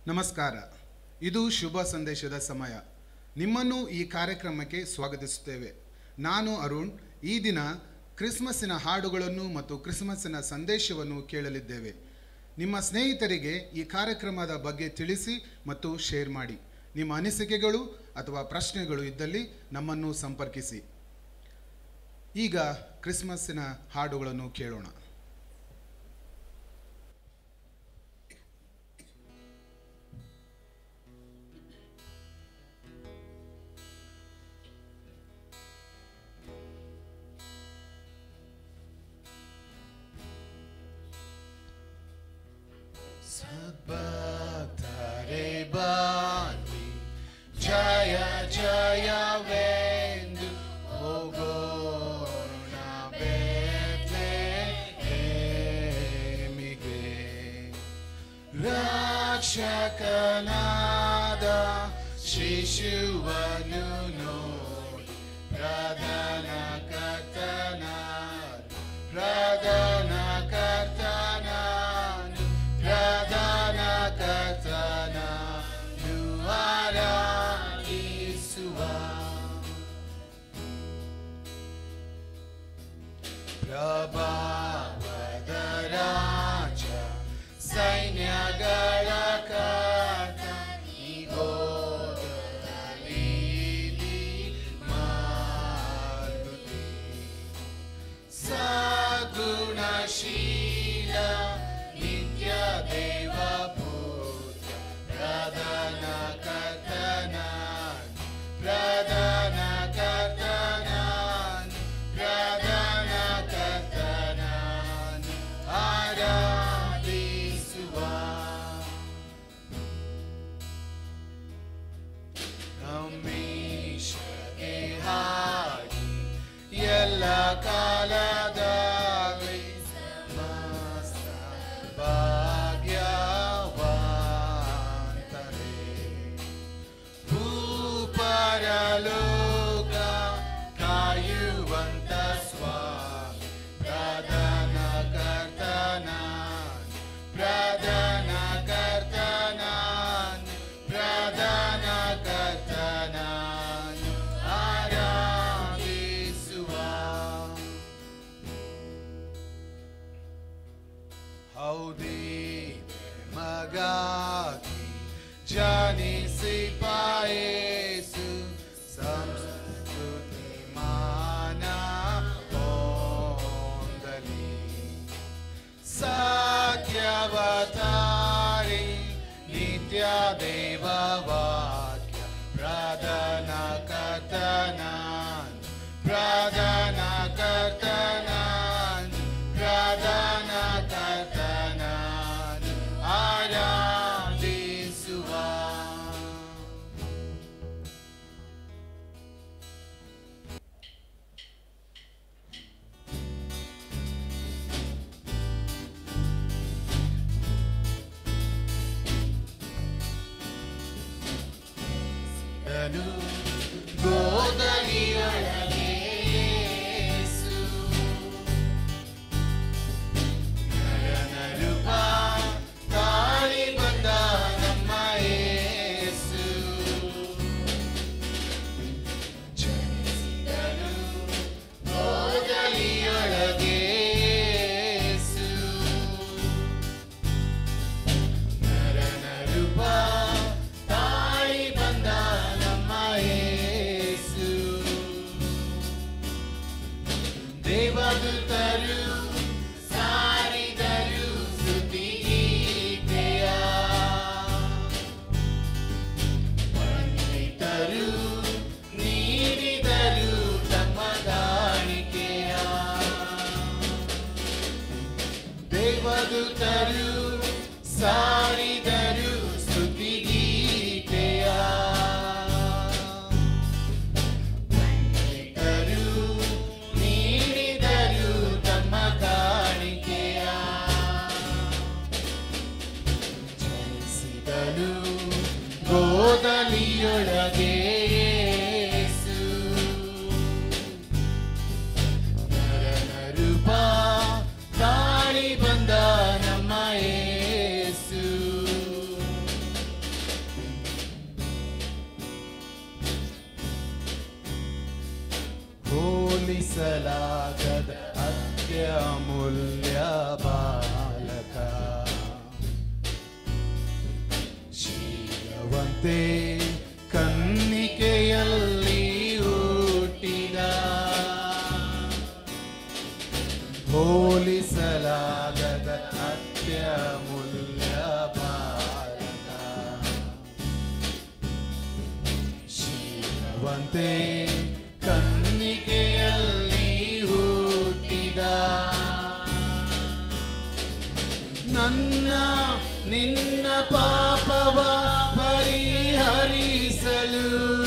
ನಮಸ್ಕಾರ ಇದು ಶುಭ ಸಂದೇಶದ ಸಮಯ ನಿಮ್ಮನ್ನು ಈ ಕಾರ್ಯಕ್ರಮಕ್ಕೆ ಸ್ವಾಗತಿಸುತ್ತೇವೆ ನಾನು ಅರುಣ್ ಈ ದಿನ ಕ್ರಿಸ್ಮಸ್ಸಿನ ಹಾಡುಗಳನ್ನು ಮತ್ತು ಕ್ರಿಸ್ಮಸ್ಸಿನ ಸಂದೇಶವನ್ನು ಕೇಳಲಿದ್ದೇವೆ ನಿಮ್ಮ ಸ್ನೇಹಿತರಿಗೆ ಈ ಕಾರ್ಯಕ್ರಮದ ಬಗ್ಗೆ ತಿಳಿಸಿ ಮತ್ತು ಶೇರ್ ಮಾಡಿ ನಿಮ್ಮ ಅನಿಸಿಕೆಗಳು ಅಥವಾ ಪ್ರಶ್ನೆಗಳು ಇದ್ದಲ್ಲಿ ನಮ್ಮನ್ನು ಸಂಪರ್ಕಿಸಿ ಈಗ ಕ್ರಿಸ್ಮಸ್ಸಿನ ಹಾಡುಗಳನ್ನು ಕೇಳೋಣ ಸದ್ಭಕ್ತರೇ ಬನ್ನಿ ಜಯ ಜಯವೆಂದು ಹೋಗೋಣ ಬೆತ್ಲೆಹೇಮಿಗೆ ರಕ್ಷಕನಾದ ಶಿಶುವನ್ನು ನೋಡಿ ಪ್ರಧಾನ ಕರ್ತನ ಪ್ರಧಾನ ಕರ್ತನಾನು ಪ್ರಧಾನ ಕರ್ತನಾನು ಆರಾಧಿಸುವ ಪ್ರಭಾವದ ರಾಜ ಸೈನ್ಯಗಳ ಕರ್ತ ಈಗೋದಲ್ಲಿ ಮಾರುತಿ ಸಗುಣಶೀಲ ನಿತ್ಯ ದೇವ ಪೂಜ್ಯ ಪ್ರಧಾನ ಕರ್ತನ ಪ್ರಧಾನ ಕರ್ತನ ಪ್ರಧಾನ ಕರ್ತನ ಆರಾಧಿಸುವ ನಮ್ಮೇಶಗೆ ಹಾಡಿ ಎಲ್ಲ ಕಾಲದಲ್ಲಿ ಮಸ್ತ ಭಾಗ್ಯವಂತರೇ ಭೂಪರಲೋಕ ಕಾಯುವಂತ ಸ್ವಾಮಿ ಪ್ರಧಾನ ಕರ್ತನ ಪ್ರಧಾನ ಕರ್ತನ ಪ್ರಧಾನ ಕರ್ತನ ಆರಾಧಿಸುವ ಹೌದೇ ಮಗಾಗಿ ಜನಿಸಿ ಪಾಯೇಸು ಸಂಸ್ಕೃತಿ ಮಾನ ಹೊಂದಲಿ ಸತ್ಯವತಾರಿ ನಿತ್ಯ ದೇವ ವಾಕ್ಯ ಪ್ರಧಾನ ಕರ್ತನ ಪ್ರಧಾನ ಕರ್ತನ ಪ್ರಧಾನ ಕರ್ತನ ಆರಾಧಿಸುವ ನು ಗೋದಲಿಯೊಳಗೆ ಯೇಸು ನರನ ರೂಪ ತಾಳಿ ಬಂದ ನಮ್ಮ ಯೇಸು ಜನಿಸಿದನು ಗೋದಲಿಯೊಳಗೆ ಯೇಸು ನರನ ರೂಪ ತಾಳಿ ಬಂದ ನಮ್ಮ ಯೇಸು ದೇವದೂತರು ಸಾರಿದರು ಸ್ತುತಿಗೀತೆಯ ಪಂಡಿತರು ನೀಡಿದರು ತಮ್ಮ ಕಾಣಿಕೆಯ ದೇವದೂತರು ಸಾರಿದರು ಸ್ತುತಿಗೀತೆಯ ಪಂಡಿತರು ನೀಡಿದರು ತಮ್ಮ ಕಾಣಿಕೆಯ ಜನಿಸಿದನು ಗೋದಲಿಯೊಳಗೆ ಯೇಸು. ನರನ ರೂಪ ತಾಳಿ ಬಂದ ನಮ್ಮ ಯೇಸು ಹೋಲಿಸಲಾಗದ ಅತ್ಯಮೂಲ್ಯ ಬಾಲಕ ಶೀಲವಂತೆ ಕನ್ನಿಕೆಯಲ್ಲಿ ಹುಟ್ಟಿದ ಹೋಲಿಸಲಾಗದ ಅತ್ಯಮೂಲ್ಯ ಬಾಲಕ ಶೀಲವಂತೆ ಕನ್ನಿಕೆಯಲ್ಲಿ ಹುಟ್ಟಿದ ನನ್ನ ನಿನ್ನ ಪಾಪವ ಪರಿಹರಿಸಲು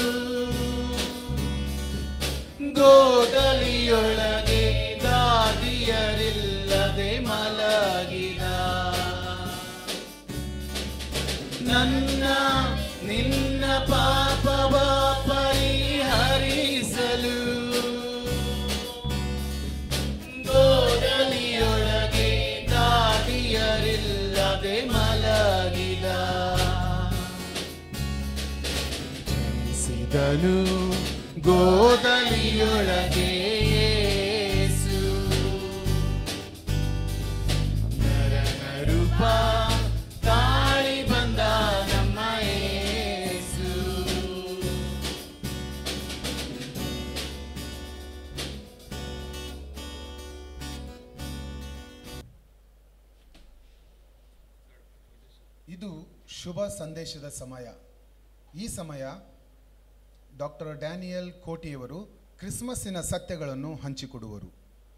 ಗೋದಲಿಯೊಳಗೆ ದಾದಿಯರಿಲ್ಲದೆ ಮಲಗಿದ ನನ್ನ ನಿನ್ನ ಪಾಪವ ಪರಿಹರಿಸಲು ಗೋದಲಿಯೊಳಗೆ ದಾದಿಯರಿಲ್ಲದೆ ಮಲಗಿದ ಜನಿಸಿದನು ಗೋದಲಿಯೊಳಗೆ ಯೇಸು ನರನ ರೂಪ ತಾಳಿ ಬಂದ ನಮ್ಮ ಯೇಸು ಇದು ಶುಭ ಸಂದೇಶದ ಸಮಯ ಈ ಸಮಯ ಡಾಕ್ಟರ್ ಡ್ಯಾನಿಯಲ್ ಕೋಟಿಯವರು ಕ್ರಿಸ್ಮಸ್ಸಿನ ಸತ್ಯಗಳನ್ನು ಹಂಚಿಕೊಡುವರು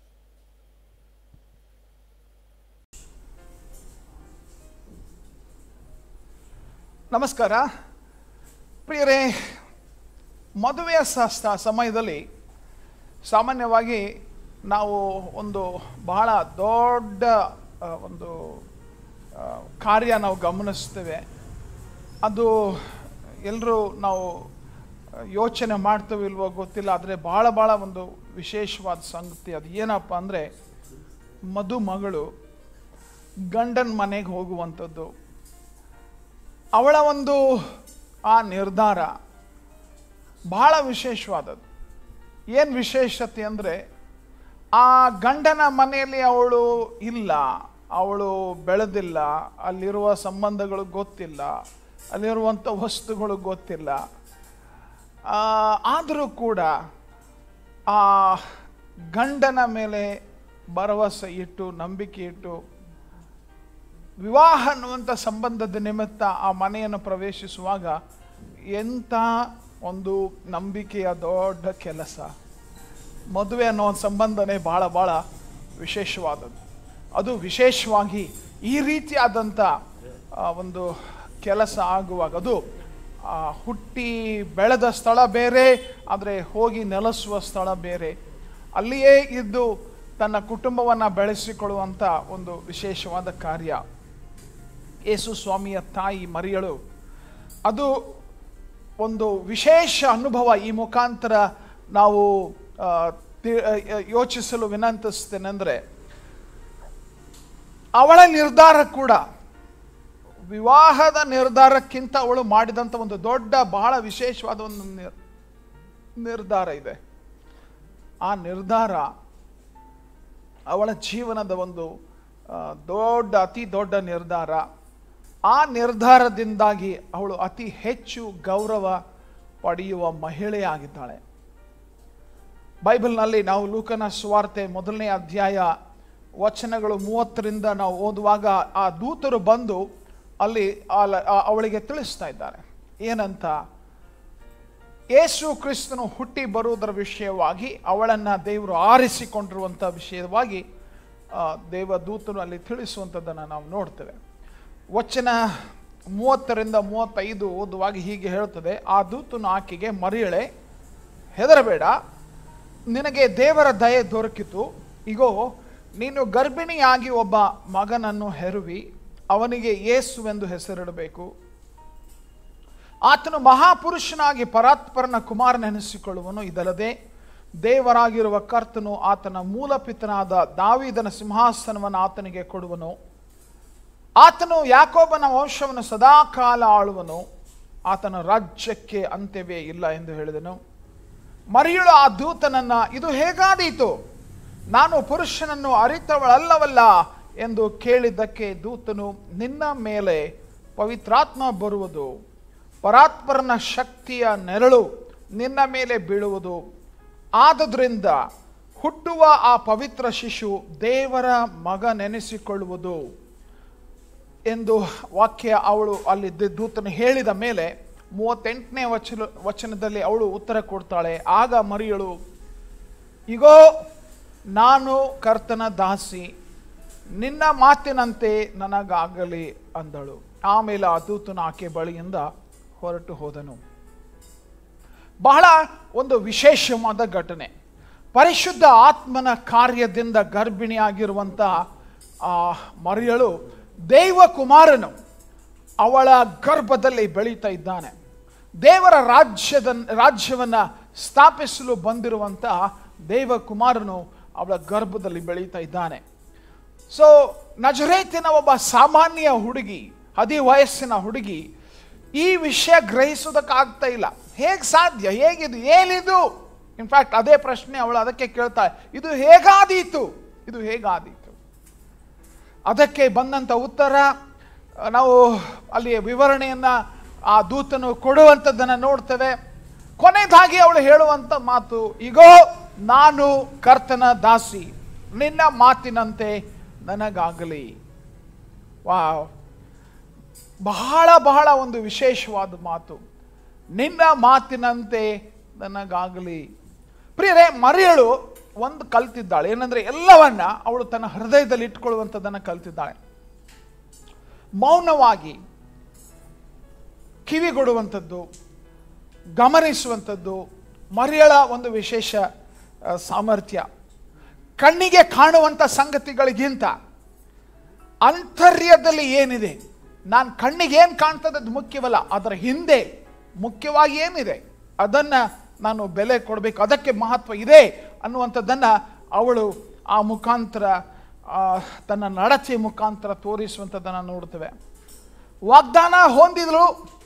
ನಮಸ್ಕಾರ ಪ್ರಿಯರೇ ಮದುವೆಯ ಸ- ಸ- ಸಮಯದಲ್ಲಿ ಸಾಮಾನ್ಯವಾಗಿ ನಾವು ಒಂದು ಬಹಳ ದೊಡ್ಡ ಆ, ಒಂದು ಆ, ಕಾರ್ಯ ನಾವು ಗಮನಿಸ್ತೇವೆ ಅದು ಎಲ್ಲರೂ ನಾವು ಆ, ಯೋಚನೆ ಮಾಡ್ತೇವೆ ಇಲ್ವೋ ಗೊತ್ತಿಲ್ಲ ಆದರೆ ಭಾಳ ಭಾಳ ಒಂದು ವಿಶೇಷವಾದ ಸಂಗತಿ ಅದು ಏನಪ್ಪ ಅಂದರೆ ಮದುಮಗಳು ಗಂಡನ ಮನೆಗೆ ಹೋಗುವಂಥದ್ದು ಅವಳ ಒಂದು ಆ ನಿರ್ಧಾರ ಬಹಳ ವಿಶೇಷವಾದದ್ದು ಏನು ವಿಶೇಷತೆ ಅಂದರೆ ಆ ಗಂಡನ ಮನೆಯಲ್ಲಿ ಅವಳು ಇಲ್ಲ ಅವಳು ಬೆಳೆದಿಲ್ಲ ಅಲ್ಲಿರುವ ಸಂಬಂಧಗಳು ಗೊತ್ತಿಲ್ಲ ಅಲ್ಲಿರುವಂಥ ವಸ್ತುಗಳು ಗೊತ್ತಿಲ್ಲ ಆ, ಆದರೂ ಕೂಡ ಆ ಗಂಡನ ಮೇಲೆ ಭರವಸೆ ಇಟ್ಟು ನಂಬಿಕೆ ಇಟ್ಟು ವಿವಾಹ ಅನ್ನುವಂಥ ಸಂಬಂಧದ ನಿಮಿತ್ತ ಆ ಮನೆಯನ್ನು ಪ್ರವೇಶಿಸುವಾಗ ಎಂಥ ಒಂದು ನಂಬಿಕೆಯ ದೊಡ್ಡ ಕೆಲಸ ಮದುವೆ ಅನ್ನೋ ಒಂದು ಸಂಬಂಧನೇ ಭಾಳ ಭಾಳ ವಿಶೇಷವಾದದ್ದು ಅದು ವಿಶೇಷವಾಗಿ ಈ ರೀತಿಯಾದಂಥ ಆ, ಒಂದು ಕೆಲಸ ಆಗುವಾಗ ಅದು ಆ, ಹುಟ್ಟಿ ಬೆಳೆದ ಸ್ಥಳ ಬೇರೆ ಆದರೆ ಹೋಗಿ ನೆಲೆಸುವ ಸ್ಥಳ ಬೇರೆ ಅಲ್ಲಿಯೇ ಇದ್ದು ತನ್ನ ಕುಟುಂಬವನ್ನು ಬೆಳೆಸಿಕೊಳ್ಳುವಂಥ ಒಂದು ವಿಶೇಷವಾದ ಕಾರ್ಯ ಯೇಸು ಸ್ವಾಮಿಯ ತಾಯಿ ಮರಿಯಳು ಅದು ಒಂದು ವಿಶೇಷ ಅನುಭವ ಈ ಮುಖಾಂತರ ನಾವು ಆ, ತಿ- ಆ, ಯೋಚಿಸಲು ವಿನಂತಿಸ್ತೇನೆ ಅಂದರೆ ಅವಳ ನಿರ್ಧಾರ ಕೂಡ ವಿವಾಹದ ನಿರ್ಧಾರಕ್ಕಿಂತ ಅವಳು ಮಾಡಿದಂಥ ಒಂದು ದೊಡ್ಡ ಬಹಳ ವಿಶೇಷವಾದ ಒಂದು ನಿರ್- ನಿರ್ಧಾರ ಇದೆ ಆ ನಿರ್ಧಾರ ಅವಳ ಜೀವನದ ಒಂದು ಆ, ದೊಡ್ಡ ಅತಿ ದೊಡ್ಡ ನಿರ್ಧಾರ ಆ ನಿರ್ಧಾರದಿಂದಾಗಿ ಅವಳು ಅತಿ ಹೆಚ್ಚು ಗೌರವ ಪಡೆಯುವ ಮಹಿಳೆಯಾಗಿದ್ದಾಳೆ ಬೈಬಲ್ನಲ್ಲಿ ನಾವು ಲೂಕನ ಸ್ವಾರ್ತೆ ಮೊದಲನೇ ಅಧ್ಯಾಯ ವಚನಗಳು ಮೂವತ್ತರಿಂದ ನಾವು ಓದುವಾಗ ಆ ದೂತರು ಬಂದು ಅಲ್ಲಿ ಆ- ಆ- ಅವಳಿಗೆ ತಿಳಿಸ್ತಾ ಇದ್ದಾರೆ ಏನಂತ ಯೇಸು ಕ್ರಿಸ್ತನು ಹುಟ್ಟಿ ಬರುವುದರ ವಿಷಯವಾಗಿ ಅವಳನ್ನು ದೇವರು ಆರಿಸಿಕೊಂಡಿರುವಂಥ ವಿಷಯವಾಗಿ ಆ, ದೇವದೂತನು ಅಲ್ಲಿ ತಿಳಿಸುವಂಥದ್ದನ್ನು ನಾವು ನೋಡ್ತೇವೆ ವಚನ ಮೂವತ್ತರಿಂದ ಮೂವತ್ತೈದು ಓದುವಾಗ ಹೀಗೆ ಹೇಳ್ತದೆ ಆ ದೂತನು ಆಕೆಗೆ ಮರಿಯಳೆ ಹೆದರಬೇಡ ನಿನಗೆ ದೇವರ ದಯೆ ದೊರಕಿತು ಇಗೋ ನೀನು ಗರ್ಭಿಣಿಯಾಗಿ ಒಬ್ಬ ಮಗನನ್ನು ಹೆರುವಿ ಅವನಿಗೆ ಯೇಸುವೆಂದು ಹೆಸರಿಡಬೇಕು ಆತನು ಮಹಾಪುರುಷನಾಗಿ ಪರಾತ್ಪರನ ಕುಮಾರನೆನಿಸಿಕೊಳ್ಳುವನು ಇದಲ್ಲದೆ ದೇವರಾಗಿರುವ ಕರ್ತನು ಆತನ ಮೂಲಪಿತನಾದ ದಾವಿದನ ಸಿಂಹಾಸನವನ್ನು ಆತನಿಗೆ ಕೊಡುವನು ಆತನು ಯಾಕೋಬನ ವಂಶವನ್ನು ಸದಾಕಾಲ ಆಳುವನು ಆತನ ರಾಜ್ಯಕ್ಕೆ ಅಂತ್ಯವೇ ಇಲ್ಲ ಎಂದು ಹೇಳಿದನು ಮರಿಯಳು ಆ ದೂತನನ್ನ ಇದು ಹೇಗಾದೀತು ನಾನು ಪುರುಷನನ್ನು ಅರಿತವಳಲ್ಲವಲ್ಲ ಎಂದು ಕೇಳಿದ್ದಕ್ಕೆ ದೂತನು ನಿನ್ನ ಮೇಲೆ ಪವಿತ್ರಾತ್ಮ ಬರುವುದು ಪರಾತ್ಪರನ ಶಕ್ತಿಯ ನೆರಳು ನಿನ್ನ ಮೇಲೆ ಬೀಳುವುದು ಆದುದರಿಂದ ಹುಟ್ಟುವ ಆ ಪವಿತ್ರ ಶಿಶು ದೇವರ ಮಗ ನೆನೆಸಿಕೊಳ್ಳುವುದು ಎಂದು ವಾಕ್ಯ ಅವಳು ಅಲ್ಲಿ ದ- ದೂತನು ಹೇಳಿದ ಮೇಲೆ ಮೂವತ್ತೆಂಟನೇ ವಚನ ವಚನದಲ್ಲಿ ಅವಳು ಉತ್ತರ ಕೊಡ್ತಾಳೆ ಆಗ ಮರಿಯಳು ಇಗೋ ನಾನು ಕರ್ತನ ದಾಸಿ ನಿನ್ನ ಮಾತಿನಂತೆ ನನಗಾಗಲಿ ಅಂದಳು ಆಮೇಲೆ ಆ ದೂತನು ಆಕೆ ಬಳಿಯಿಂದ ಹೊರಟು ಹೋದನು ಬಹಳ ಒಂದು ವಿಶೇಷವಾದ ಘಟನೆ ಪರಿಶುದ್ಧ ಆತ್ಮನ ಕಾರ್ಯದಿಂದ ಗರ್ಭಿಣಿಯಾಗಿರುವಂತಹ ಆ ಮರಿಯಳು ದೇವಕುಮಾರನು ಅವಳ ಗರ್ಭದಲ್ಲಿ ಬೆಳೀತಾ ಇದ್ದಾನೆ ದೇವರ ರಾಜ್ಯದ ರಾಜ್ಯವನ್ನ ಸ್ಥಾಪಿಸಲು ಬಂದಿರುವಂತಹ ದೇವಕುಮಾರನು ಅವಳ ಗರ್ಭದಲ್ಲಿ ಬೆಳೀತಾ ಇದ್ದಾನೆ ಸೊ ನಜರೇತಿನ ಒಬ್ಬ ಸಾಮಾನ್ಯ ಹುಡುಗಿ ಹದಿ ವಯಸ್ಸಿನ ಹುಡುಗಿ ಈ ವಿಷಯ ಗ್ರಹಿಸೋದಕ್ಕಾಗ್ತಾ ಇಲ್ಲ ಹೇಗೆ ಸಾಧ್ಯ ಹೇಗಿದು ಏನಿದು ಇನ್ಫ್ಯಾಕ್ಟ್ ಅದೇ ಪ್ರಶ್ನೆ ಅವಳು ಅದಕ್ಕೆ ಕೇಳ್ತಾಳೆ ಇದು ಹೇಗಾದೀತು ಇದು ಹೇಗಾದೀತು ಅದಕ್ಕೆ ಬಂದಂಥ ಉತ್ತರ ಆ, ನಾವು ಅಲ್ಲಿ ವಿವರಣೆಯನ್ನ ಆ ದೂತನು ಕೊಡುವಂಥದ್ದನ್ನು ನೋಡ್ತೇವೆ ಕೊನೆಯದಾಗಿ ಅವಳು ಹೇಳುವಂಥ ಮಾತು ಈಗೋ ನಾನು ಕರ್ತನ ದಾಸಿ ನಿನ್ನ ಮಾತಿನಂತೆ ನನಗಾಗಲಿ ವಾವ್ ಬಹಳ ಬಹಳ ಒಂದು ವಿಶೇಷವಾದ ಮಾತು ನಿನ್ನ ಮಾತಿನಂತೆ ನನಗಾಗಲಿ ಪ್ರಿಯರೇ ಮರಿಯಳು ಒಂದು ಕಲ್ತಿದ್ದಾಳೆ ಏನಂದ್ರೆ ಎಲ್ಲವನ್ನ ಅವಳು ತನ್ನ ಹೃದಯದಲ್ಲಿ ಇಟ್ಕೊಳ್ಳುವಂಥದ್ದನ್ನು ಕಲ್ತಿದ್ದಾಳೆ ಮೌನವಾಗಿ ಕಿವಿಗೊಡುವಂಥದ್ದು ಗಮನಿಸುವಂಥದ್ದು ಮರಿಯಳ ಒಂದು ವಿಶೇಷ ಆ, ಸಾಮರ್ಥ್ಯ ಕಣ್ಣಿಗೆ ಕಾಣುವಂಥ ಸಂಗತಿಗಳಿಗಿಂತ ಅಂತರ್ಯದಲ್ಲಿ ಏನಿದೆ ನಾನು ಕಣ್ಣಿಗೆ ಏನು ಕಾಣ್ತದೆ ಅದು ಮುಖ್ಯವಲ್ಲ ಅದರ ಹಿಂದೆ ಮುಖ್ಯವಾಗಿ ಏನಿದೆ ಅದನ್ನ ನಾನು ಬೆಲೆ ಕೊಡಬೇಕು ಅದಕ್ಕೆ ಮಹತ್ವ ಇದೆ ಅನ್ನುವಂಥದ್ದನ್ನು ಅವಳು ಆ ಮುಖಾಂತರ ಆ, ತನ್ನ ನಡತೆ ಮುಖಾಂತರ ತೋರಿಸುವಂಥದ್ದನ್ನು ನೋಡ್ತೇವೆ ವಾಗ್ದಾನ ಹೊಂದಿದಳು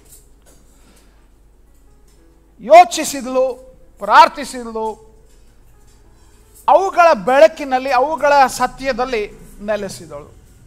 ಯೋಚಿಸಿದಳು ಪ್ರಾರ್ಥಿಸಿದಳು ಅವುಗಳ ಬೆಳಕಿನಲ್ಲಿ ಅವುಗಳ ಸತ್ಯದಲ್ಲಿ ನೆಲೆಸಿದಳು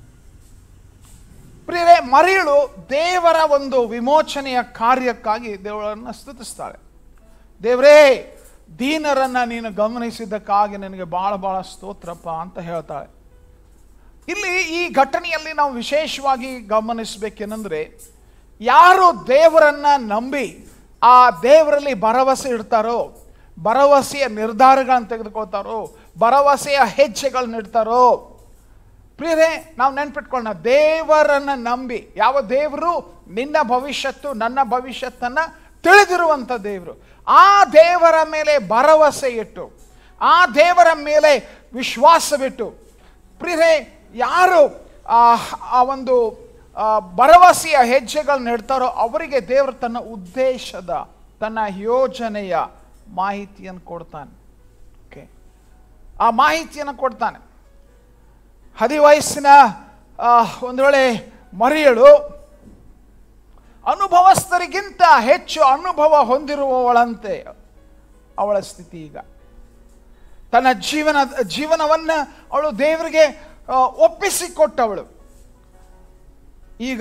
ಪ್ರಿಯರೇ ಮರಿಯಳು ದೇವರ ಒಂದು ವಿಮೋಚನೆಯ ಕಾರ್ಯಕ್ಕಾಗಿ ದೇವರನ್ನು ಸ್ತುತಿಸ್ತಾಳೆ ದೇವರೇ ದೀನರನ್ನ ನೀನು ಗಮನಿಸಿದ್ದಕ್ಕಾಗಿ ನನಗೆ ಬಹಳ ಬಹಳ ಸ್ತೋತ್ರಪ್ಪ ಅಂತ ಹೇಳ್ತಾಳೆ ಇಲ್ಲಿ ಈ ಘಟನೆಯಲ್ಲಿ ನಾವು ವಿಶೇಷವಾಗಿ ಗಮನಿಸಬೇಕೇನೆಂದ್ರೆ ಯಾರು ದೇವರನ್ನ ನಂಬಿ ಆ ದೇವರಲ್ಲಿ ಭರವಸೆ ಇಡ್ತಾರೋ ಭರವಸೆಯ ನಿರ್ಧಾರಗಳನ್ನು ತೆಗೆದುಕೊಳ್ತಾರೋ ಭರವಸೆಯ ಹೆಜ್ಜೆಗಳನ್ನ ಇಡ್ತಾರೋ ಪ್ರಿಯರೇ ನಾವು ನೆನ್ಪಿಟ್ಕೊಳ್ಳೋಣ ದೇವರನ್ನ ನಂಬಿ ಯಾವ ದೇವರು ನಿನ್ನ ಭವಿಷ್ಯತ್ತು ನನ್ನ ಭವಿಷ್ಯತ್ತನ್ನ ತಿಳಿದಿರುವಂಥ ದೇವರು ಆ ದೇವರ ಮೇಲೆ ಭರವಸೆ ಇಟ್ಟು ಆ ದೇವರ ಮೇಲೆ ವಿಶ್ವಾಸವಿಟ್ಟು ಪ್ರಿಯರೇ ಯಾರು ಆ ಆ ಒಂದು ಆ, ಭರವಸೆಯ ಹೆಜ್ಜೆಗಳನ್ನ ಇಡ್ತಾರೋ ಅವರಿಗೆ ದೇವರು ತನ್ನ ಉದ್ದೇಶದ ತನ್ನ ಯೋಜನೆಯ ಮಾಹಿತಿಯನ್ನು ಕೊಡ್ತಾನೆ ಓಕೆ ಆ ಮಾಹಿತಿಯನ್ನು ಕೊಡ್ತಾನೆ ಹದಿ ವಯಸ್ಸಿನ ಆ, ಒಂದು ವೇಳೆ ಮರಿಯಳು ಅನುಭವಸ್ಥರಿಗಿಂತ ಹೆಚ್ಚು ಅನುಭವ ಹೊಂದಿರುವವಳಂತೆ ಅವಳ ಸ್ಥಿತಿ ಈಗ ತನ್ನ ಜೀವನ ಜೀವನವನ್ನ ಅವಳು ದೇವರಿಗೆ ಆ, ಒಪ್ಪಿಸಿಕೊಟ್ಟವಳು ಈಗ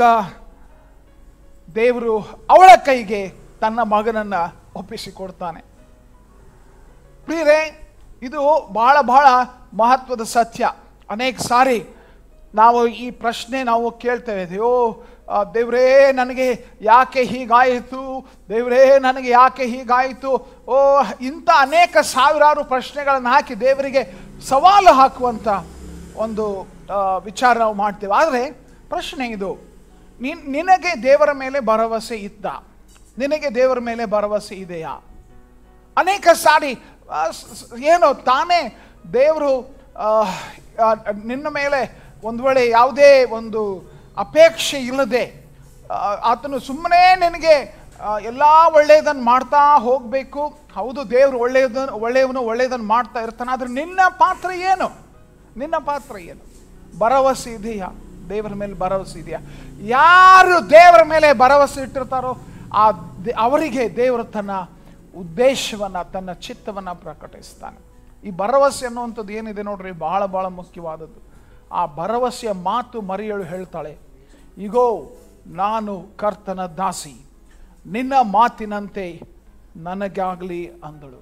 ದೇವರು ಅವಳ ಕೈಗೆ ತನ್ನ ಮಗನನ್ನ ಒಪ್ಪಿಸಿಕೊಡ್ತಾನೆ ಪ್ರಿಯರೇ ಇದು ಬಹಳ ಬಹಳ ಮಹತ್ವದ ಸತ್ಯ ಅನೇಕ ಸಾರಿ ನಾವು ಈ ಪ್ರಶ್ನೆ ನಾವು ಕೇಳ್ತೇವೆ ಅಯ್ಯೋ ಆ, ದೇವ್ರೇ ನನಗೆ ಯಾಕೆ ಹೀಗಾಯಿತು ದೇವ್ರೇ ನನಗೆ ಯಾಕೆ ಹೀಗಾಯಿತು ಓ ಇಂಥ ಅನೇಕ ಸಾವಿರಾರು ಪ್ರಶ್ನೆಗಳನ್ನು ಹಾಕಿ ದೇವರಿಗೆ ಸವಾಲು ಹಾಕುವಂಥ ಒಂದು ಆ, ವಿಚಾರ ನಾವು ಮಾಡ್ತೇವೆ ಆದರೆ ಪ್ರಶ್ನೆ ಇದು ನಿನ್ ನಿನಗೆ ದೇವರ ಮೇಲೆ ಭರವಸೆ ಇದ್ದ ನಿನಗೆ ದೇವರ ಮೇಲೆ ಭರವಸೆ ಇದೆಯಾ ಅನೇಕ ಸಾರಿ ಆ, ಸ್- ಸ್- ಏನೋ ತಾನೇ ದೇವರು ಆ, ಆ, ನಿನ್ನ ಮೇಲೆ ಒಂದು ವೇಳೆ ಯಾವುದೇ ಒಂದು ಅಪೇಕ್ಷೆ ಇಲ್ಲದೆ ಆ, ಆತನು ಸುಮ್ಮನೆ ನಿನಗೆ ಎಲ್ಲ ಒಳ್ಳೆಯದನ್ನು ಮಾಡ್ತಾ ಹೋಗಬೇಕು ಹೌದು ದೇವರು ಒಳ್ಳೆಯದನ್ನು ಒಳ್ಳೆಯವನು ಒಳ್ಳೆಯದನ್ನು ಮಾಡ್ತಾ ಇರ್ತಾನೆ ಆದರೆ ನಿನ್ನ ಪಾತ್ರ ಏನು ನಿನ್ನ ಪಾತ್ರ ಏನು ಭರವಸೆ ಇದೆಯಾ ದೇವರ ಮೇಲೆ ಭರವಸೆ ಇದೆಯಾ ಯಾರು ದೇವರ ಮೇಲೆ ಭರವಸೆ ಇಟ್ಟಿರ್ತಾರೋ ಆ ದೇ- ಅವರಿಗೆ ದೇವರು ತನ್ನ ಉದ್ದೇಶವನ್ನ ತನ್ನ ಚಿತ್ತವನ್ನ ಪ್ರಕಟಿಸ್ತಾನೆ ಈ ಭರವಸೆ ಅನ್ನುವಂಥದ್ದು ಏನಿದೆ ನೋಡ್ರಿ ಬಹಳ ಬಹಳ ಮುಖ್ಯವಾದದ್ದು ಆ ಭರವಸೆಯ ಮಾತು ಮರಿಯಳು ಹೇಳ್ತಾಳೆ ಈಗೋ ನಾನು ಕರ್ತನ ದಾಸಿ ನಿನ್ನ ಮಾತಿನಂತೆ ನನಗಾಗಲಿ ಅಂದಳು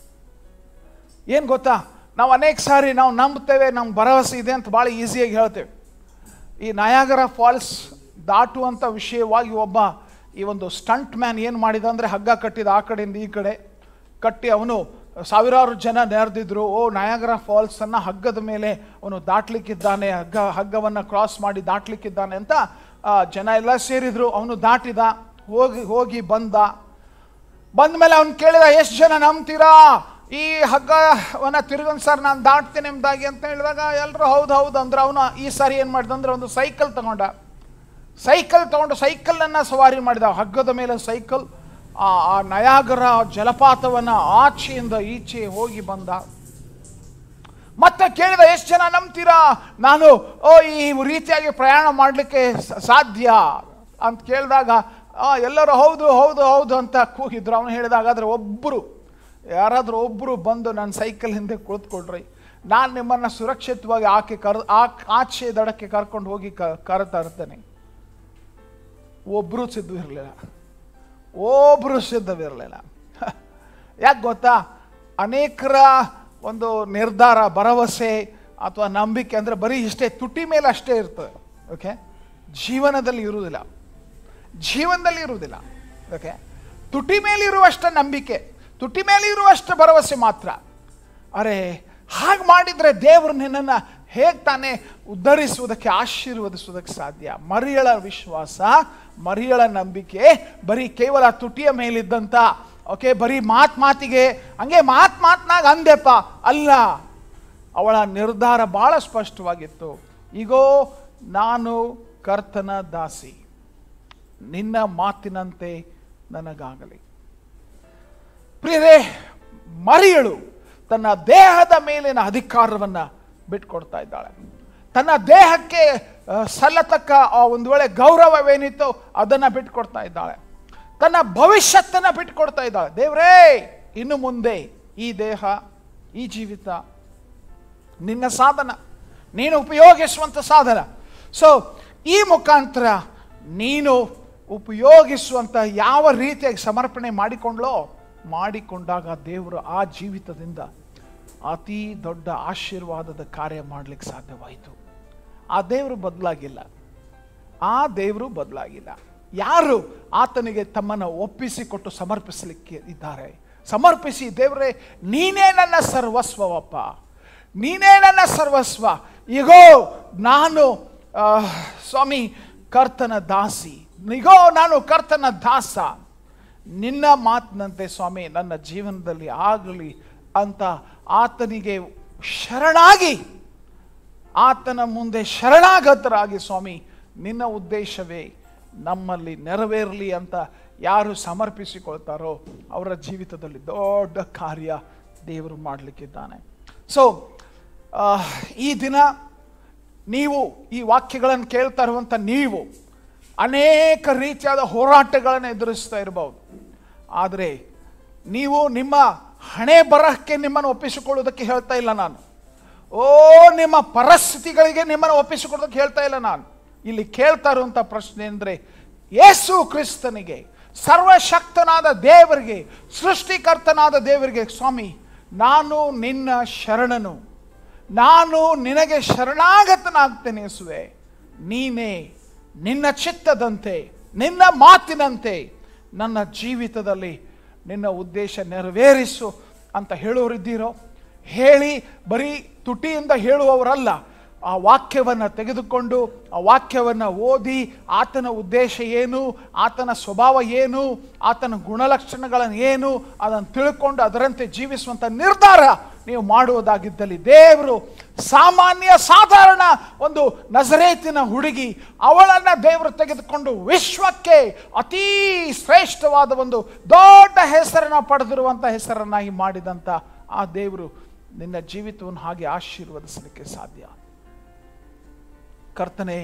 ಏನು ಗೊತ್ತಾ ನಾವು ಅನೇಕ ಸಾರಿ ನಾವು ನಂಬ್ತೇವೆ ನಮ್ಗೆ ಭರವಸೆ ಇದೆ ಅಂತ ಭಾಳ ಈಸಿಯಾಗಿ ಹೇಳ್ತೇವೆ ಈ ನಯಾಗರ ಫಾಲ್ಸ್ ದಾಟುವಂಥ ವಿಷಯವಾಗಿ ಒಬ್ಬ ಈ ಒಂದು ಸ್ಟಂಟ್ ಮ್ಯಾನ್ ಏನು ಮಾಡಿದ ಅಂದರೆ ಹಗ್ಗ ಕಟ್ಟಿದ ಆ ಕಡೆಯಿಂದ ಈ ಕಡೆ ಕಟ್ಟಿ ಅವನು ಸಾವಿರಾರು ಜನ ನೆರೆದಿದ್ರು ಓ ನಯಾಗರ ಫಾಲ್ಸನ್ನು ಹಗ್ಗದ ಮೇಲೆ ಅವನು ದಾಟ್ಲಿಕ್ಕಿದ್ದಾನೆ ಹಗ್ಗ ಹಗ್ಗವನ್ನು ಕ್ರಾಸ್ ಮಾಡಿ ದಾಟ್ಲಿಕ್ಕಿದ್ದಾನೆ ಅಂತ ಆ, ಜನ ಎಲ್ಲ ಸೇರಿದ್ರು ಅವನು ದಾಟಿದ ಹೋಗಿ ಹೋಗಿ ಬಂದ ಬಂದ ಮೇಲೆ ಅವ್ನು ಕೇಳಿದ ಎಷ್ಟು ಜನ ನಂಬ್ತೀರಾ ಈ ಹಗ್ಗವನ್ನ ತಿರುಗೊಂದು ಸರ್ ನಾನು ದಾಟ್ತೀನಿ ನಿಮ್ದಾಗಿ ಅಂತ ಹೇಳಿದಾಗ ಎಲ್ಲರೂ ಹೌದು ಹೌದು ಅಂದ್ರೆ ಅವನು ಈ ಸಾರಿ ಏನು ಮಾಡಿದ ಅಂದ್ರೆ ಒಂದು ಸೈಕಲ್ ತಗೊಂಡ ಸೈಕಲ್ ತಗೊಂಡು ಸೈಕಲನ್ನು ಸವಾರಿ ಮಾಡಿದ ಹಗ್ಗದ ಮೇಲೆ ಸೈಕಲ್ ಆ ಆ ನಯಾಗರ ಜಲಪಾತವನ್ನು ಆಚೆಯಿಂದ ಈಚೆ ಹೋಗಿ ಬಂದ ಮತ್ತೆ ಕೇಳಿದ ಎಷ್ಟು ಜನ ನಂಬ್ತೀರಾ ನಾನು ಓ ಈ ರೀತಿಯಾಗಿ ಪ್ರಯಾಣ ಮಾಡಲಿಕ್ಕೆ ಸಾಧ್ಯ ಅಂತ ಕೇಳಿದಾಗ ಆ, ಎಲ್ಲರೂ ಹೌದು ಹೌದು ಹೌದು ಅಂತ ಕೂಗಿದ್ರು ಅವನು ಹೇಳಿದ ಹಾಗಾದ್ರೆ ಒಬ್ಬರು ಯಾರಾದರೂ ಒಬ್ಬರು ಬಂದು ನನ್ನ ಸೈಕಲ್ ಹಿಂದೆ ಕುಳಿತುಕೊಳ್ರಿ ನಾನು ನಿಮ್ಮನ್ನು ಸುರಕ್ಷಿತವಾಗಿ ಆಕೆ ಕರ್ ಆ ಆಚೆ ದಡಕ್ಕೆ ಕರ್ಕೊಂಡು ಹೋಗಿ ಕ ಕರೆತಾ ಇರ್ತೇನೆ ಒಬ್ಬರು ಸಿದ್ಧವಿರಲಿಲ್ಲ ಒಬ್ಬರು ಸಿದ್ಧವಿರಲಿಲ್ಲ ಯಾಕೆ ಗೊತ್ತಾ ಅನೇಕರ ಒಂದು ನಿರ್ಧಾರ ಭರವಸೆ ಅಥವಾ ನಂಬಿಕೆ ಅಂದರೆ ಬರೀ ಇಷ್ಟೇ ತುಟಿ ಮೇಲೆ ಅಷ್ಟೇ ಇರ್ತದೆ ಓಕೆ ಜೀವನದಲ್ಲಿ ಇರುವುದಿಲ್ಲ ಜೀವನದಲ್ಲಿ ಇರುವುದಿಲ್ಲ ಓಕೆ ತುಟಿ ಮೇಲೆ ಇರುವಷ್ಟ ನಂಬಿಕೆ ತುಟಿ ಮೇಲೆ ಇರುವಷ್ಟು ಭರವಸೆ ಮಾತ್ರ ಅರೆ ಹಾಗೆ ಮಾಡಿದರೆ ದೇವರು ನಿನ್ನನ್ನು ಹೇಗೆ ತಾನೇ ಉದ್ಧರಿಸುವುದಕ್ಕೆ ಆಶೀರ್ವದಿಸುವುದಕ್ಕೆ ಸಾಧ್ಯ ಮರಿಯಳ ವಿಶ್ವಾಸ ಮರಿಯಳ ನಂಬಿಕೆ ಬರೀ ಕೇವಲ ತುಟಿಯ ಮೇಲಿದ್ದಂಥ ಓಕೆ ಬರೀ ಮಾತು ಮಾತಿಗೆ ಹಂಗೆ ಮಾತು ಮಾತನಾಗ ಅಂದೆಪ್ಪ ಅಲ್ಲ ಅವಳ ನಿರ್ಧಾರ ಭಾಳ ಸ್ಪಷ್ಟವಾಗಿತ್ತು ಈಗೋ ನಾನು ಕರ್ತನ ದಾಸಿ ನಿನ್ನ ಮಾತಿನಂತೆ ನನಗಾಗಲಿ ಪ್ರಿಯರೇ ಮರಿಯಳು ತನ್ನ ದೇಹದ ಮೇಲಿನ ಅಧಿಕಾರವನ್ನು ಬಿಟ್ಕೊಡ್ತಾ ಇದ್ದಾಳೆ ತನ್ನ ದೇಹಕ್ಕೆ ಆ, ಸಲ್ಲತಕ್ಕ ಆ ಒಂದು ವೇಳೆ ಗೌರವವೇನಿತ್ತು ಅದನ್ನು ಬಿಟ್ಕೊಡ್ತಾ ಇದ್ದಾಳೆ ತನ್ನ ಭವಿಷ್ಯತ್ತನ್ನು ಬಿಟ್ಕೊಡ್ತಾ ಇದ್ದಾಳೆ ದೇವರೇ ಇನ್ನು ಮುಂದೆ ಈ ದೇಹ ಈ ಜೀವಿತ ನಿನ್ನ ಸಾಧನ ನೀನು ಉಪಯೋಗಿಸುವಂಥ ಸಾಧನ ಸೊ ಈ ಮುಖಾಂತರ ನೀನು ಉಪಯೋಗಿಸುವಂಥ ಯಾವ ರೀತಿಯಾಗಿ ಸಮರ್ಪಣೆ ಮಾಡಿಕೊಂಡ್ಲೋ ಮಾಡಿಕೊಂಡಾಗ ದೇವರು ಆ ಜೀವಿತದಿಂದ ಅತಿ ದೊಡ್ಡ ಆಶೀರ್ವಾದದ ಕಾರ್ಯ ಮಾಡಲಿಕ್ಕೆ ಸಾಧ್ಯವಾಯಿತು ಆ ದೇವರು ಬದಲಾಗಿಲ್ಲ ಆ ದೇವರು ಬದಲಾಗಿಲ್ಲ ಯಾರು ಆತನಿಗೆ ತಮ್ಮನ್ನು ಒಪ್ಪಿಸಿಕೊಟ್ಟು ಸಮರ್ಪಿಸಲಿಕ್ಕೆ ಇದ್ದಾರೆ ಸಮರ್ಪಿಸಿ ದೇವರೇ ನೀನೇ ನನ್ನ ಸರ್ವಸ್ವವಪ್ಪ ನೀನೇ ನನ್ನ ಸರ್ವಸ್ವ ಈಗೋ ನಾನು ಆ, ಸ್ವಾಮಿ ಕರ್ತನ ದಾಸಿ ಈಗೋ ನಾನು ಕರ್ತನ ದಾಸ ನಿನ್ನ ಮಾತಿನಂತೆ ಸ್ವಾಮಿ ನನ್ನ ಜೀವನದಲ್ಲಿ ಆಗಲಿ ಅಂತ ಆತನಿಗೆ ಶರಣಾಗಿ ಆತನ ಮುಂದೆ ಶರಣಾಗತರಾಗಿ ಸ್ವಾಮಿ ನಿನ್ನ ಉದ್ದೇಶವೇ ನಮ್ಮಲ್ಲಿ ನೆರವೇರಲಿ ಅಂತ ಯಾರು ಸಮರ್ಪಿಸಿಕೊಳ್ತಾರೋ ಅವರ ಜೀವಿತದಲ್ಲಿ ದೊಡ್ಡ ಕಾರ್ಯ ದೇವರು ಮಾಡಲಿಕ್ಕಿದ್ದಾನೆ ಸೊ ಈ ದಿನ ನೀವು ಈ ವಾಕ್ಯಗಳನ್ನು ಕೇಳ್ತಾ ಇರುವಂಥ ನೀವು ಅನೇಕ ರೀತಿಯಾದ ಹೋರಾಟಗಳನ್ನು ಎದುರಿಸ್ತಾ ಇರಬಹುದು ಆದರೆ ನೀವು ನಿಮ್ಮ ಹಣೆ ಬರಹಕ್ಕೆ ನಿಮ್ಮನ್ನು ಒಪ್ಪಿಸಿಕೊಳ್ಳೋದಕ್ಕೆ ಹೇಳ್ತಾ ಇಲ್ಲ ನಾನು ಓ ನಿಮ್ಮ ಪರಿಸ್ಥಿತಿಗಳಿಗೆ ನಿಮ್ಮನ್ನು ಒಪ್ಪಿಸಿಕೊಳ್ಳೋದಕ್ಕೆ ಹೇಳ್ತಾ ಇಲ್ಲ ನಾನು ಇಲ್ಲಿ ಕೇಳ್ತಾ ಇರುವಂಥ ಪ್ರಶ್ನೆ ಅಂದರೆ ಯೇಸು ಕ್ರಿಸ್ತನಿಗೆ ಸರ್ವಶಕ್ತನಾದ ದೇವರಿಗೆ ಸೃಷ್ಟಿಕರ್ತನಾದ ದೇವರಿಗೆ ಸ್ವಾಮಿ ನಾನು ನಿನ್ನ ಶರಣನು ನಾನು ನಿನಗೆ ಶರಣಾಗತನಾಗ್ತೇನೆ ಯೇಸುವೆ ನೀನೇ ನಿನ್ನ ಚಿತ್ತದಂತೆ ನಿನ್ನ ಮಾತಿನಂತೆ ನನ್ನ ಜೀವಿತದಲ್ಲಿ ನಿನ್ನ ಉದ್ದೇಶ ನೆರವೇರಿಸು ಅಂತ ಹೇಳೋರಿದ್ದೀರೋ ಹೇಳಿ ಬರೀ ತುಟಿಯಿಂದ ಹೇಳುವವರಲ್ಲ ಆ ವಾಕ್ಯವನ್ನು ತೆಗೆದುಕೊಂಡು ಆ ವಾಕ್ಯವನ್ನು ಓದಿ ಆತನ ಉದ್ದೇಶ ಏನು ಆತನ ಸ್ವಭಾವ ಏನು ಆತನ ಗುಣಲಕ್ಷಣಗಳನ್ನು ಏನು ಅದನ್ನು ತಿಳ್ಕೊಂಡು ಅದರಂತೆ ಜೀವಿಸುವಂಥ ನಿರ್ಧಾರ ನೀವು ಮಾಡುವುದಾಗಿದ್ದಲ್ಲಿ ದೇವರು ಸಾಮಾನ್ಯ ಸಾಧಾರಣ ಒಂದು ನಜರೇತಿನ ಹುಡುಗಿ ಅವಳನ್ನು ದೇವರು ತೆಗೆದುಕೊಂಡು ವಿಶ್ವಕ್ಕೆ ಅತೀ ಶ್ರೇಷ್ಠವಾದ ಒಂದು ದೊಡ್ಡ ಹೆಸರನ್ನು ಪಡೆದಿರುವಂಥ ಹೆಸರನ್ನಾಗಿ ಮಾಡಿದಂಥ ಆ ದೇವರು ನಿನ್ನ ಜೀವಿತವನ್ನು ಹಾಗೆ ಆಶೀರ್ವದಿಸಲಿಕ್ಕೆ ಸಾಧ್ಯ ಕರ್ತನೆ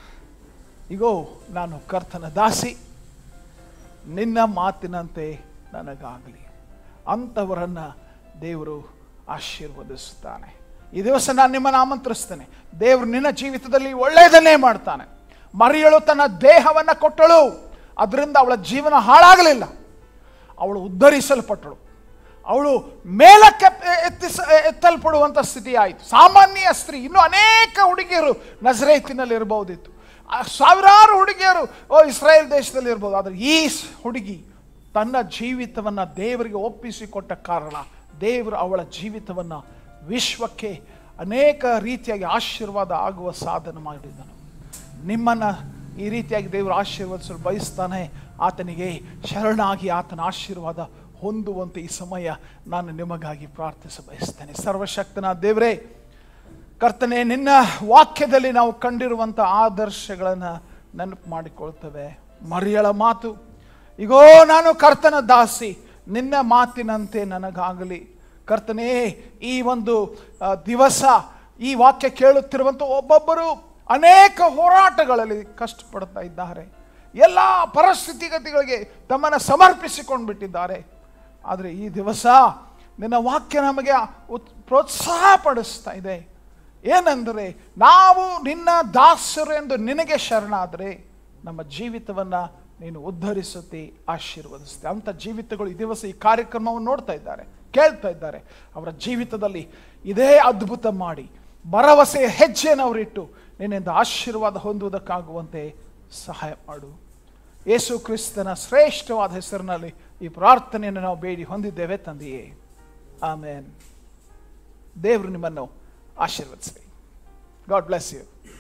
ಇಗೋ ನಾನು ಕರ್ತನ ದಾಸಿ ನಿನ್ನ ಮಾತಿನಂತೆ ನನಗಾಗಲಿ ಅಂಥವರನ್ನು ದೇವರು ಆಶೀರ್ವದಿಸ್ತಾನೆ ಈ ದಿವಸ ನಾನು ನಿಮ್ಮನ್ನು ಆಮಂತ್ರಿಸ್ತೇನೆ ದೇವರು ನಿನ್ನ ಜೀವಿತದಲ್ಲಿ ಒಳ್ಳೆಯದನ್ನೇ ಮಾಡ್ತಾನೆ ಮರಿಯಳು ತನ್ನ ದೇಹವನ್ನು ಕೊಟ್ಟಳು ಅದರಿಂದ ಅವಳ ಜೀವನ ಹಾಳಾಗಲಿಲ್ಲ ಅವಳು ಉದ್ಧರಿಸಲ್ಪಟ್ಟಳು ಅವಳು ಮೇಲಕ್ಕೆ ಎತ್ತಿಸ ಎತ್ತಲ್ಪಡುವಂಥ ಸ್ಥಿತಿ ಆಯಿತು ಸಾಮಾನ್ಯ ಸ್ತ್ರೀ ಇನ್ನೂ ಅನೇಕ ಹುಡುಗಿಯರು ನಜರೇತಿನಲ್ಲಿ ಇರಬಹುದಿತ್ತು ಆ ಸಾವಿರಾರು ಹುಡುಗಿಯರು ಓ ಇಸ್ರಾಯೇಲ್ ದೇಶದಲ್ಲಿ ಇರ್ಬೋದು ಆದರೆ ಈ ಸ್- ಹುಡುಗಿ ತನ್ನ ಜೀವಿತವನ್ನು ದೇವರಿಗೆ ಒಪ್ಪಿಸಿಕೊಟ್ಟ ಕಾರಣ ದೇವರು ಅವಳ ಜೀವಿತವನ್ನು ವಿಶ್ವಕ್ಕೆ ಅನೇಕ ರೀತಿಯಾಗಿ ಆಶೀರ್ವಾದ ಆಗುವ ಸಾಧನ ಮಾಡಿದನು ನಿಮ್ಮನ್ನು ಈ ರೀತಿಯಾಗಿ ದೇವರು ಆಶೀರ್ವದಿಸಲು ಬಯಸ್ತಾನೆ ಆತನಿಗೆ ಶರಣಾಗಿ ಆತನ ಆಶೀರ್ವಾದ ಹೊಂದುವಂತೆ ಈ ಸಮಯ ನಾನು ನಿಮಗಾಗಿ ಪ್ರಾರ್ಥಿಸ ಬಯಸ್ತೇನೆ ಸರ್ವಶಕ್ತನ ದೇವರೇ ಕರ್ತನೆ ನಿನ್ನ ವಾಕ್ಯದಲ್ಲಿ ನಾವು ಕಂಡಿರುವಂಥ ಆದರ್ಶಗಳನ್ನು ನೆನಪು ಮಾಡಿಕೊಳ್ತೇವೆ ಮರಿಯಳ ಮಾತು ಈಗೋ ನಾನು ಕರ್ತನ ದಾಸಿ ನಿನ್ನ ಮಾತಿನಂತೆ ನನಗಾಗಲಿ ಕರ್ತನೇ ಈ ಒಂದು ಆ, ದಿವಸ ಈ ವಾಕ್ಯ ಕೇಳುತ್ತಿರುವಂಥ ಒಬ್ಬೊಬ್ಬರು ಅನೇಕ ಹೋರಾಟಗಳಲ್ಲಿ ಕಷ್ಟಪಡ್ತಾ ಇದ್ದಾರೆ ಎಲ್ಲ ಪರಿಸ್ಥಿತಿಗತಿಗಳಿಗೆ ತಮ್ಮನ್ನು ಸಮರ್ಪಿಸಿಕೊಂಡು ಬಿಟ್ಟಿದ್ದಾರೆ ಆದರೆ ಈ ದಿವಸ ನಿನ್ನ ವಾಕ್ಯ ನಮಗೆ ಉತ್ ಪ್ರೋತ್ಸಾಹ ಪಡಿಸ್ತಾ ಇದೆ ಏನೆಂದರೆ ನಾವು ನಿನ್ನ ದಾಸರು ಎಂದು ನಿನಗೆ ಶರಣಾದರೆ ನಮ್ಮ ಜೀವಿತವನ್ನು ನೀನು ಉದ್ಧರಿಸುತ್ತಿ ಆಶೀರ್ವದಿಸುತ್ತೆ ಅಂಥ ಜೀವಿತಗಳು ಈ ದಿವಸ ಈ ಕಾರ್ಯಕ್ರಮವನ್ನು ನೋಡ್ತಾ ಇದ್ದಾರೆ ಕೇಳ್ತಾ ಇದ್ದಾರೆ ಅವರ ಜೀವಿತದಲ್ಲಿ ಇದೇ ಅದ್ಭುತ ಮಾಡಿ ಭರವಸೆಯ ಹೆಜ್ಜೆಯನ್ನು ಅವರಿಟ್ಟು ನಿನ್ನಿಂದ ಆಶೀರ್ವಾದ ಹೊಂದುವುದಕ್ಕಾಗುವಂತೆ ಸಹಾಯ ಮಾಡು ಯೇಸು ಕ್ರಿಸ್ತನ ಶ್ರೇಷ್ಠವಾದ ಹೆಸರಿನಲ್ಲಿ ಈ ಪ್ರಾರ್ಥನೆಯನ್ನು ನಾವು ಬೇಡಿ ಹೊಂದಿದ್ದೇವೆ ತಂದೆಯೇ ಆಮೇನ್ ದೇವರು ನಿಮ್ಮನ್ನು ಆಶೀರ್ವದಿಸಲಿ ಗಾಡ್ ಬ್ಲೆಸ್ ಯು